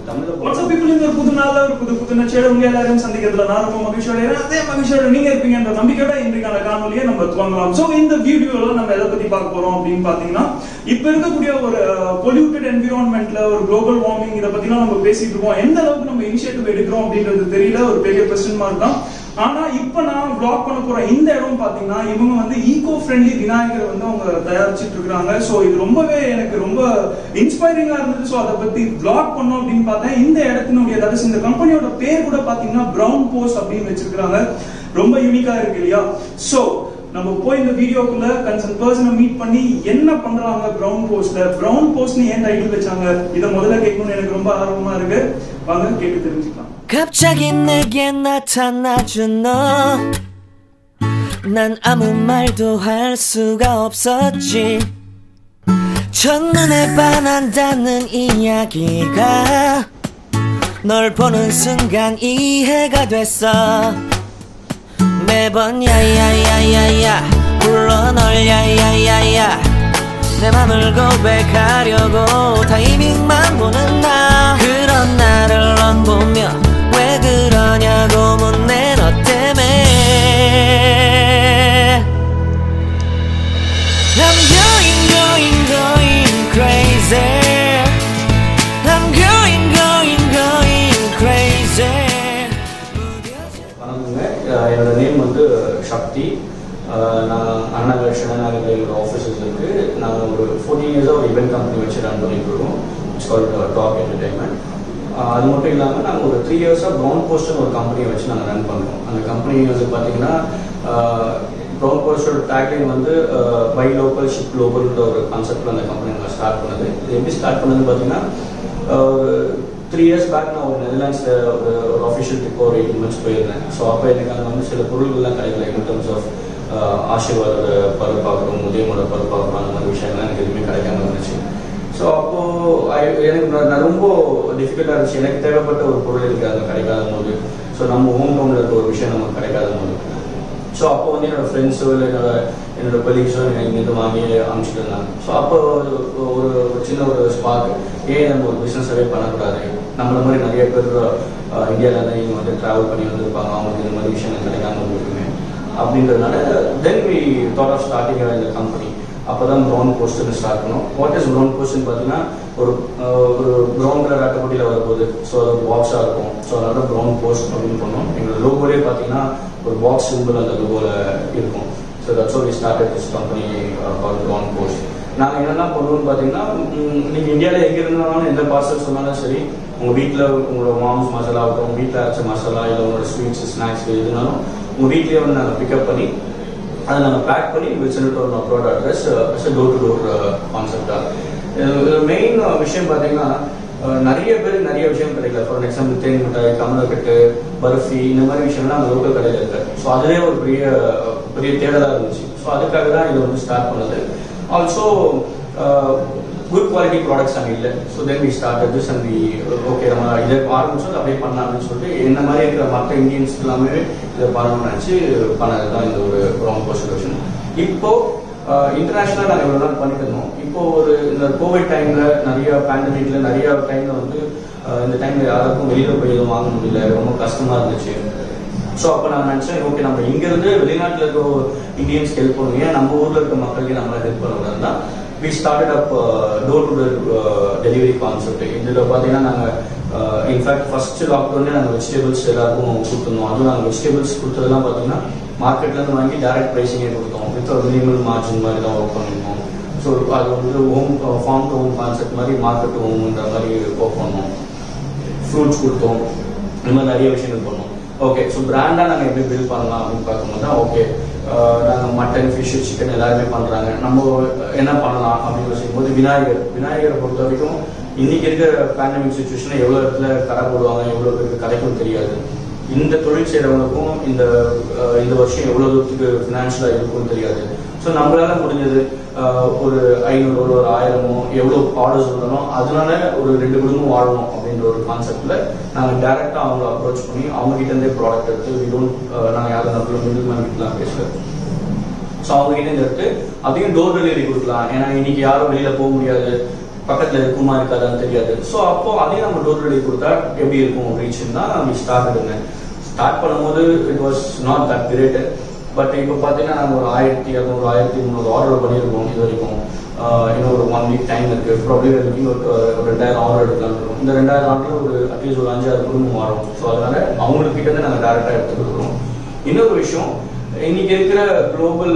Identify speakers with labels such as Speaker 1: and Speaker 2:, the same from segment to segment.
Speaker 1: தமிழ்ல
Speaker 2: WhatsApp people இந்த ஒரு புது நாள்ல ஒரு புது புது நச்சையோட உங்க எல்லாரையும் சந்திக்கிறதுல நான் ரொம்ப மகிழ்ச்சியோட இருக்கேன். அதே மகிழ்ச்சியோட நீங்க இருப்பீங்கன்ற நம்பிக்கையோட இன்றைக்கான காணொலியை நம்ம துவங்கலாம் சோ இந்த வீடியோல நம்ம எதை பத்தி பார்க்க போறோம் அப்படின்னு பாத்தீங்கன்னா இப்ப இருக்கக்கூடிய ஒரு பொல்யூட்டட் என்விரான்மெண்ட்ல ஒரு குளோபல் வார்மிங் இதை பத்திலாம் நம்ம பேசிட்டு இருக்கோம் எந்த அளவுக்கு நம்ம இனிஷியேட்டிவ் எடுக்கிறோம் அப்படின்றது தெரியல ஒரு பெரிய கொஸ்டின் மார்க் தான் ஆனா இப்ப நான் vlog பண்ண போற இந்த இடம் பாத்தீங்கன்னா இவங்க வந்து ஈகோ ஃப்ரெண்ட்லி விநாயகரை வந்து அவங்க தயாரிச்சிட்டு இருக்காங்க சோ இது ரொம்பவே எனக்கு ரொம்ப இன்ஸ்பைரிங்கா இருந்தது சோ அதை பத்தி vlog பண்ணோம் அப்படின்னு பார்த்தேன் இந்த இடத்தினுடைய தடஸ் இந்த கம்பெனியோட பேர் கூட பாத்தீங்கன்னா பிரவுன் போஸ்ட் அப்படின்னு வச்சிருக்காங்க ரொம்ப யூனிக்கா இருக்கு இல்லையா சோ நம்ம போய் இந்த வீடியோக்குள்ள கன்சர்ன் பர்சனை மீட் பண்ணி என்ன பண்றாங்க பிரவுன் போஸ்ட்ல பிரவுன் போஸ்ட்னு ஏன் டைட்டில் வச்சாங்க இதை முதல்ல கேட்கணும்னு எனக்கு ரொம்ப ஆர்வமா இருக்கு வாங்க கேட்டு தெரிஞ்சுக்கலாம்
Speaker 3: 갑자기 내게 나타나준 너. 난 아무 말도 할 수가 없었지. 첫눈에 반한다는 이야기가 널 보는 순간 이해가 됐어. 매번 야야야야야 불러 널 야야야야 내 맘을 고백하려고 타이밍만 보는 나 그런 나를 넌 보며 왜 그러냐고 묻네 너 때문에 I'm going going going crazy I'm going going going crazy
Speaker 1: வணக்கங்க அஹ் என்னோட நேம் வந்து சக்தி அஹ் நான் அண்ணா நகரில் என்னோட ஆஃபீஸஸ் இருக்கு நாங்கள் ஒரு ஃபோர்டீன் இயர்ஸாக ஒரு இவெண்ட் கம்பெனி வச்சு ரன் பண்ணிட்டு இருக்கோம் இட்ஸ் கால்ட் டாப் என்டர்டைன்மெண்ட் அது மட்டும் இல்லாமல் நாங்கள் ஒரு த்ரீ இயர்ஸாக ப்ரௌன் போஸ்ட்னு ஒரு கம்பெனியை வச்சு நாங்கள் ரன் பண்ணுறோம் அந்த கம்பெனி வந்து பார்த்தீங்கன்னா ப்ரௌன் போஸ்டோட டேக்லைன் வந்து பை லோக்கல் ஷிப் குளோபல்ன்ற ஒரு கான்செப்டில் அந்த கம்பெனி நாங்கள் ஸ்டார்ட் பண்ணது இது எப்படி ஸ்டார்ட் பண்ணதுன்னு பார்த்தீங்கன்னா ஒரு த்ரீ இயர்ஸ் பேக் நான் ஒரு நெதர்லாண்ட்ஸில் ஒரு ஒரு அஃபிஷியல் ட்ரிப் ஒரு எயிட் மந்த்ஸ் போயிருந்தேன் ஸோ அப்போ எனக்கு அங்கே வந்து சில பொருள்கள்லாம் கிடைக்கல இன் டர்ம்ஸ் ஆஃப் ஆசீர்வாதோட பருப்பாகட்டும் உதயமோட பருப்பாகட்டும் அந்த மாதிரி விஷயங்கள்லாம் எனக்கு எதுவுமே கிடைக்காம இருந்துச்சு ஸோ அப்போது எனக்கு நான் நான் ரொம்ப டிஃபிகல்ட்டாக இருந்துச்சு எனக்கு தேவைப்பட்ட ஒரு பொருள் இருக்குது அது கிடைக்காத போது ஸோ நம்ம ஹோம் டவுனில் இருக்க ஒரு விஷயம் நமக்கு கிடைக்காத போது ஸோ அப்போ வந்து என்னோட ஃப்ரெண்ட்ஸோ இல்லை என்னோட என்னோட கொலீக்ஸோ இங்கேருந்து வாங்கி அனுப்பிச்சிட்டு இருந்தாங்க ஸோ அப்போ ஒரு ஒரு ஒரு சின்ன ஒரு ஸ்பார்க் ஏன் நம்ம ஒரு பிஸ்னஸாகவே பண்ணக்கூடாது நம்மள மாதிரி நிறைய பேர் இந்தியாவிலேருந்து இங்கே வந்து ட்ராவல் பண்ணி வந்திருப்பாங்க அவங்களுக்கு இந்த மாதிரி விஷயங்கள் கிடைக்காம இருக்குமே அப்படின்றதுனால then we thought of starting இந்த கம்பெனி அப்போ தான் ப்ரௌன் போஸ்ட்னு ஸ்டார்ட் பண்ணோம் வாட் இஸ் ப்ரௌன் போஸ்ட்னு பார்த்தீங்கன்னா ஒரு அஹ், ஒரு ப்ரௌன் கலர் அட்டைப்பட்டியில் வரப்போகுது ஸோ அது பாக்ஸாக இருக்கும் ஸோ அதனால ப்ரௌன் போஸ்ட் அப்படின்னு பண்ணோம் எங்களோட லோகோலே பார்த்தீங்கன்னா ஒரு பாக்ஸ் சிம்பிள் அந்த லோகோவில் இருக்கும் so that's we started this company call brown post நாங்கள் என்னெல்லாம் பண்ணுவோம்னு பார்த்தீங்கன்னா நீங்கள் இந்தியாவில் எங்கே இருந்தாலும் எந்த பார்சல் சொன்னாலும் சரி உங்கள் வீட்டில் உங்களோட மாம்ஸ் மசாலா ஆகட்டும் உங்கள் வீட்டில் அரைச்ச மசாலா இல்லை உங்களோட ஸ்வீட்ஸ் ஸ்நாக்ஸ் எதுனாலும் உங்கள் வீட்லேயே வந்து நாங்கள் பிக்கப் பண்ணி அதை நாங்கள் பேக் பண்ணி will send to abroad address door to door கான்செப்டாக மெயின் விஷயம் பார்த்தீங்கன்னா அஹ், நிறைய பேர் நிறைய விஷயம் கிடைக்கல ஃபார் எக்ஸாம்பிள் தேன் மிட்டாய் கமலக்கட்டு பர்ஃபி இந்த மாதிரி விஷயம்லாம் நம்ம லோக்கல் கடையில் இருக்கு ஸோ அதுவே ஒரு பெரிய பெரிய தேடலாக இருந்துச்சு ஸோ அதுக்காக தான் இதை வந்து ஸ்டார்ட் பண்ணது ஆல்சோ குட் குவாலிட்டி ப்ராடக்ட்ஸ் அங்கே இல்லை so then we start this and we okay நம்ம இதை ஆரம்பிச்சோம் அப்படியே பண்ணலாம்னு சொல்லிட்டு என்ன மாதிரி இருக்கிற மற்ற இந்தியன்ஸ் எல்லாமே இதை பண்ணணும்னு நினச்சி பண்ணது தான் இந்த ஒரு ப்ரௌன் போஸ்ட் இப்போ இன்டர்நேஷனலாக நாங்கள் இவ்வளோ நாள் பண்ணிட்டு இருந்தோம் இப்போ ஒரு இந்த கோவிட் டைம்ல நிறைய பேண்டமிக்ல நிறைய டைம்ல வந்து அஹ், இந்த டைம்ல யாருக்கும் வெளியில போய் எதுவும் வாங்க முடியல ரொம்ப கஷ்டமா இருந்துச்சு ஸோ அப்போ நான் நினச்சேன் ஓகே நம்ம இங்கேருந்து வெளிநாட்டில் இருக்க இந்தியன்ஸ்க்கு ஹெல்ப் பண்ணுவோம் ஏன் நம்ம ஊரில் இருக்க மக்களுக்கு நம்மளால ஹெல்ப் பண்ணக்கூடாது தான் we started up door to door delivery concept இதில் பார்த்தீங்கன்னா நாங்கள் இன்ஃபேக்ட் ஃபர்ஸ்ட் லாக்டவுன்லேயே நாங்கள் வெஜிடபிள்ஸ் எல்லாருக்கும் கொடுத்துருந்தோம் அதுவும் நாங்கள் வெஜிடபிள்ஸ் கொடுத்ததெல்லாம் பார்த்தீங்கன்னா மார்க்கெட்லேருந்து வாங்கி டேரக்ட் ப்ரைஸிங்கே கொடுத்தோம் வித் ஒரு மினிமல் மார்ஜின் மாதிரி தான் ஒர்க் பண்ணிருந்தோம் ஸோ அது வந்து home farm to home concept மாதிரி மார்க்கெட் டு ஹோம்ன்ற மாதிரி ஒர்க் பண்ணோம் ஃப்ரூட்ஸ் கொடுத்தோம் இந்த மாதிரி நிறைய விஷயங்கள் பண்ணோம் ஓகே ஸோ பிராண்டாக நாங்கள் எப்படி பில்ட் பண்ணலாம் அப்படின்னு பார்க்கும்போது தான் ஓகே நாங்கள் மட்டன் ஃபிஷ் சிக்கன் எல்லாருமே பண்ணுறாங்க நம்ம என்ன பண்ணலாம் அப்படின்னு யோசிக்கும் போது விநாயகர் விநாயகரை பொறுத்த வரைக்கும் இன்னைக்கு இருக்கிற பேண்டமிக் சுச்சுவேஷனில் எவ்வளோ இடத்துல கடை போடுவாங்க எவ்வளோ பேருக்கு கிடைக்கும் தெரியாது இந்த தொழில் செய்கிறவங்களுக்கும் இந்த அஹ், இந்த வருஷம் எவ்வளோ தூரத்துக்கு ஃபினான்ஷியலாக இருக்கும்னு தெரியாது ஸோ நம்மளால முடிஞ்சது அஹ், ஒரு ஐநூறு ஒரு ஆயிரமோ எவ்வளோ ஆர்டர்ஸ் இருந்தாலும் அதனால ஒரு ரெண்டு குடும்பம் வாழணும் அப்படின்ற ஒரு கான்செப்ட்ல நாங்கள் டேரெக்டாக அவங்கள அப்ரோச் பண்ணி அவங்க கிட்ட இருந்தே ப்ராடக்ட் எடுத்து வி டோன்ட் நாங்கள் யாரும் நடுவில் மிடில் மேன் கிட்டலாம் பேசல ஸோ அவங்க கிட்ட இருந்து எடுத்து அதையும் டோர் டெலிவரி கொடுக்கலாம் ஏன்னா இன்னைக்கு யாரும் வெளியில போக முடியாது பக்கத்துல இருக்குமா இருக்காதான்னு தெரியாது ஸோ அப்போ அதையும் நம்ம டோர் டெலிவரி கொடுத்தா எப்படி இருக்கும் ரீச்னா நம்ம ஸ்டார்ட் இருந்தேன் ஸ்டார்ட் பண்ணும்போது it was not that great but இப்போ பார்த்தீங்கன்னா நாங்கள் ஒரு ஆயிரத்தி இரநூறு ஆயிரத்தி முந்நூறு ஆர்டர் பண்ணியிருக்கோம் இது வரைக்கும் ஆஹ் இன்னும் ஒரு ஒன் வீக் டைம் இருக்கு ப்ராப்ளி வரைக்கும் ஒரு ஒரு ரெண்டாயிரம் ஆர்டர் எடுக்கலாம் இருக்கும் இந்த ரெண்டாயிரம் ஆர்டர் ஒரு அட்லீஸ்ட் ஒரு அஞ்சாறு குடும்பம் வரும் ஸோ அதனால அவங்களுக்கு கிட்ட இருந்து நாங்கள் டேரெக்டாக எடுத்து கொடுக்குறோம் இன்னொரு விஷயம் இன்னைக்கு இருக்கிற குளோபல்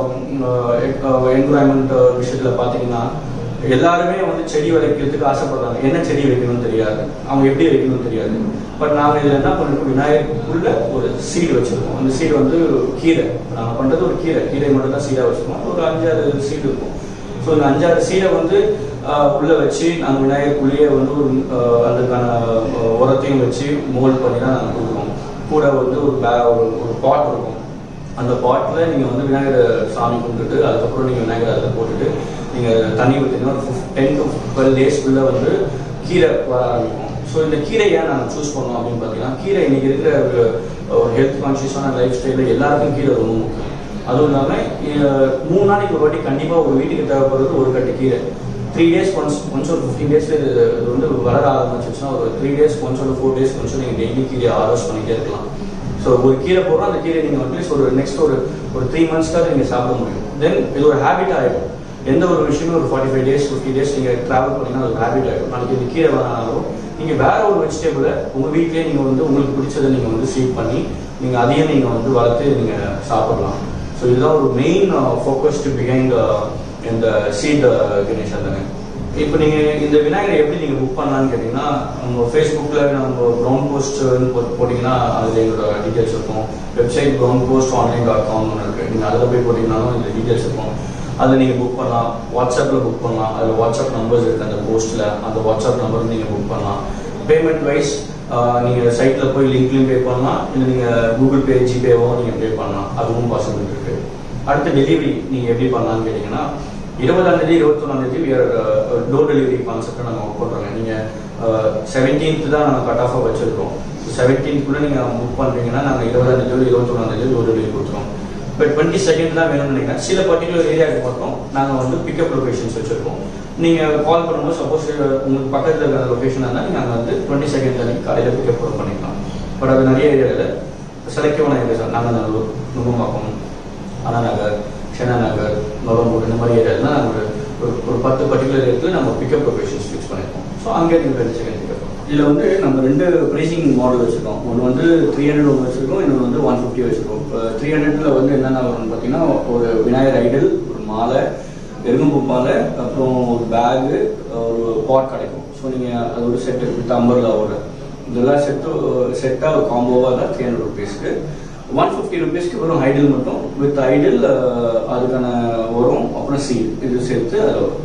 Speaker 1: என்விரான்மெண்ட் விஷயத்துல பார்த்தீங்கன்னா எல்லாருமே வந்து செடி வைக்கிறதுக்கு ஆசைப்படுறாங்க என்ன செடி வைக்கணும்னு தெரியாது அவங்க எப்படி வைக்கணும்னு தெரியாது பட் நாங்கள் இதில் என்ன பண்ணிருக்கோம் விநாயகருக்குள்ள ஒரு சீடு வச்சிருக்கோம் அந்த சீடு வந்து கீரை நாங்கள் பண்ணுறது ஒரு கீரை கீரை மட்டும் தான் சீடாக வச்சிருக்கோம் ஒரு அஞ்சாறு சீடு இருக்கும் ஸோ இந்த அஞ்சாறு சீடை வந்து ஆஹ், உள்ள வச்சு நாங்கள் விநாயகருக்குள்ளேயே வந்து ஒரு ஆஹ், அதுக்கான ஆஹ், உரத்தையும் வச்சு மோல்ட் பண்ணி தான் நாங்கள் கொடுக்குறோம் கூட வந்து ஒரு பே ஒரு ஒரு பாட் இருக்கும் அந்த பாட்டில் நீங்கள் வந்து விநாயகர் சாமி கும்பிட்டுட்டு அதுக்கப்புறம் நீங்கள் விநாயகர் அதில் போட்டுட்டு நீங்கள் தண்ணி ஊற்றினா ஒரு டென் டு டுவெல் டேஸ்க்குள்ளே வந்து கீரை வர ஆரம்பிக்கும் ஸோ இந்த கீரை ஏன் நாங்கள் சூஸ் பண்ணோம் அப்படின்னு பார்த்தீங்கன்னா கீரை இன்னைக்கு இருக்கிற ஒரு ஒரு ஹெல்த் கான்ஷியஸான லைஃப் ஸ்டைலில் எல்லாருக்கும் கீரை ரொம்ப முக்கியம் அதுவும் இல்லாமல் மூணு நாளைக்கு ஒரு வாட்டி கண்டிப்பாக ஒரு வீட்டுக்கு தேவைப்படுறது ஒரு கட்டு கீரை த்ரீ டேஸ் ஒன்ஸ் ஒன்ஸ் ஒரு ஃபிஃப்டீன் டேஸ் இது இது வந்து வளர ஆரம்பிச்சிச்சுன்னா ஒரு த்ரீ டேஸ் ஒன்ஸ் ஒரு ஃபோர் டேஸ் கொஞ்சம் நீங்கள் டெய்லி கீரை ஆரோஸ் பண்ணிட்டே இருக்கலாம் ஸோ ஒரு கீரை போடுறோம் அந்த கீரை நீங்கள் அட்லீஸ்ட் ஒரு நெக்ஸ்ட் ஒரு ஒரு த்ரீ மந்த்ஸ்க்காக நீங்கள் சாப்பிட முடியும் தென் இது ஒரு ஹேபிட் ஆகிடும் எந்த ஒரு விஷயமும் ஒரு forty five days fifty days நீங்கள் ட்ராவல் பண்ணீங்கன்னா அது ஒரு ஹேபிட் ஆகிடும் நாளைக்கு இந்த கீரை வரனாலும் நீங்கள் வேற ஒரு வெஜிடபிளை உங்கள் வீட்லேயே நீங்கள் வந்து உங்களுக்கு பிடிச்சதை நீங்கள் வந்து சீட் பண்ணி நீங்கள் அதையும் நீங்கள் வந்து வளர்த்து நீங்கள் சாப்பிடலாம் ஸோ இதுதான் ஒரு மெயின் ஃபோக்கஸ்டு பிஹைண்ட் இந்த சீட் கணேஷ் தானே இப்போ நீங்கள் இந்த விநாயகரை எப்படி நீங்கள் புக் பண்ணலாம்னு கேட்டிங்கன்னா நம்ம ஃபேஸ்புக்கில் நம்ம ப்ரௌன் போஸ்ட் போட்டிங்கன்னா அதில் எங்களோட டீட்டெயில்ஸ் இருக்கும் website brown post online dot காம்னு ஒன்று இருக்குது நீங்கள் அதில் போய் போட்டிங்கனாலும் இந்த டீட்டெயில்ஸ் இருக்கும் அதில் நீங்கள் புக் பண்ணலாம் வாட்ஸ்அப்பில் புக் பண்ணலாம் அதில் வாட்ஸ்அப் நம்பர்ஸ் இருக்குது அந்த போஸ்ட்டில் அந்த வாட்ஸ்அப் நம்பர் நீங்கள் புக் பண்ணலாம் பேமெண்ட் வைஸ் நீங்கள் சைட்டில் போய் லிங்க்லையும் பே பண்ணலாம் இல்லை நீங்கள் கூகுள் பே ஜிபேவோ நீங்கள் பே பண்ணலாம் அதுவும் பாசிபிள் இருக்குது அடுத்து டெலிவரி நீங்கள் எப்படி பண்ணலாம்னு கேட்டிங்கன்னா இருபதாம் தேதி இருபத்தொன்னாம் தேதி டோர் டெலிவரி கான்செப்டை நாங்கள் ஒர்க் பண்ணுறோங்க நீங்கள் செவன்டீன்த் தான் நாங்கள் கட் ஆஃபாக வச்சுருக்கோம் செவன்டீன்த்குள்ளே நீங்கள் புக் பண்ணுறீங்கன்னா நாங்கள் இருபதாம் தேதி இருபத்தொன்னாம் தேதி டோர் டெலிவரி கொடுத்துருவோம் இப்போ டுவெண்ட்டி செகண்ட் தான் வேணும்னு நினைக்கிறேன் சில பர்டிகுலர் ஏரியாவுக்கு மட்டும் நாங்கள் வந்து பிக்கப் லொகேஷன்ஸ் வச்சுருக்கோம் நீங்கள் கால் பண்ணும்போது சப்போஸ் உங்களுக்கு பக்கத்தில் இருக்கிற லொகேஷன் இருந்தால் நீங்கள் அங்கே வந்து டுவெண்ட்டி செகண்ட் அன்னைக்கு காலையில் பிக்கப் பண்ணிக்கலாம் பட் அது நிறைய ஏரியாவில் செலக்டிவான ஏரியா சார் நாங்கநல்லூர் நுங்கம்பாக்கம் அண்ணா நகர் சென்னை நகர் நொரம்பூர் இந்த மாதிரி ஏரியாலாம் நாங்கள் ஒரு ஒரு பத்து பர்டிகுலர் இடத்துல நம்ம பிக்கப் லொகேஷன்ஸ் ஃபிக்ஸ் பண்ணியிருக்கோம் ஸோ அங்கே நீங்கள் டுவெண்ட்டி செகண்ட் பிக்கப் இதில் வந்து நம்ம ரெண்டு ப்ரைசிங் மாடல் வச்சுருக்கோம் ஒன்று வந்து த்ரீ ஹண்ட்ரட் ஒன்று வச்சுருக்கோம் இன்னொன்று வந்து ஒன் ஃபிஃப்டி வச்சுருக்கோம் இப்போ த்ரீ ஹண்ட்ரட்ல வந்து என்னென்ன வரும்னு பார்த்தீங்கன்னா ஒரு விநாயகர் ஐடல் ஒரு மாலை எரும்பு மாலை அப்புறம் ஒரு பேகு ஒரு பாட் கிடைக்கும் ஸோ நீங்கள் அது ஒரு செட்டு வித் அம்பர்லாவோட இதெல்லாம் செட்டு செட்டாக ஒரு காம்போவாக தான் த்ரீ ஹண்ட்ரட் ருபீஸ்க்கு ஒன் ஃபிஃப்டி ருபீஸ்க்கு வெறும் ஐடில் மட்டும் வித் ஐடில் அதுக்கான வரும் அப்புறம் சீட் இது சேர்த்து அதில் வரும்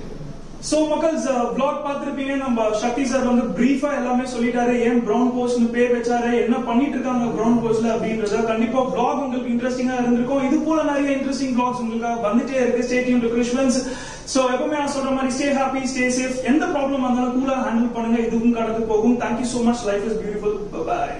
Speaker 2: சோ மக்கள்ஸ் vlog பார்த்திருப்பீங்க நம்ம சக்தி சார் வந்து பிரீஃபா எல்லாமே சொல்லிட்டாரு ஏன் பிரவுன் போஸ்ட்னு பேர் வச்சாரு என்ன பண்ணிட்டு இருக்காங்க பிரவுன் போஸ்ட்ல அப்படின்றத கண்டிப்பா vlog உங்களுக்கு இன்ட்ரெஸ்டிங்கா இருந்திருக்கும் இது போல நிறைய இன்ட்ரெஸ்டிங் vlogs உங்களுக்கு வந்துட்டே இருக்கு ஸ்டே டியூன் டு கிறிஸ்மன்ஸ் சோ எப்பவுமே நான் சொல்ற மாதிரி ஸ்டே ஹாப்பி ஸ்டே சேஃப் எந்த ப்ராப்ளம் வந்தாலும் கூலா ஹேண்டில் பண்ணுங்க இதுவும் கடந்து போகும் thank you so much life is beautiful by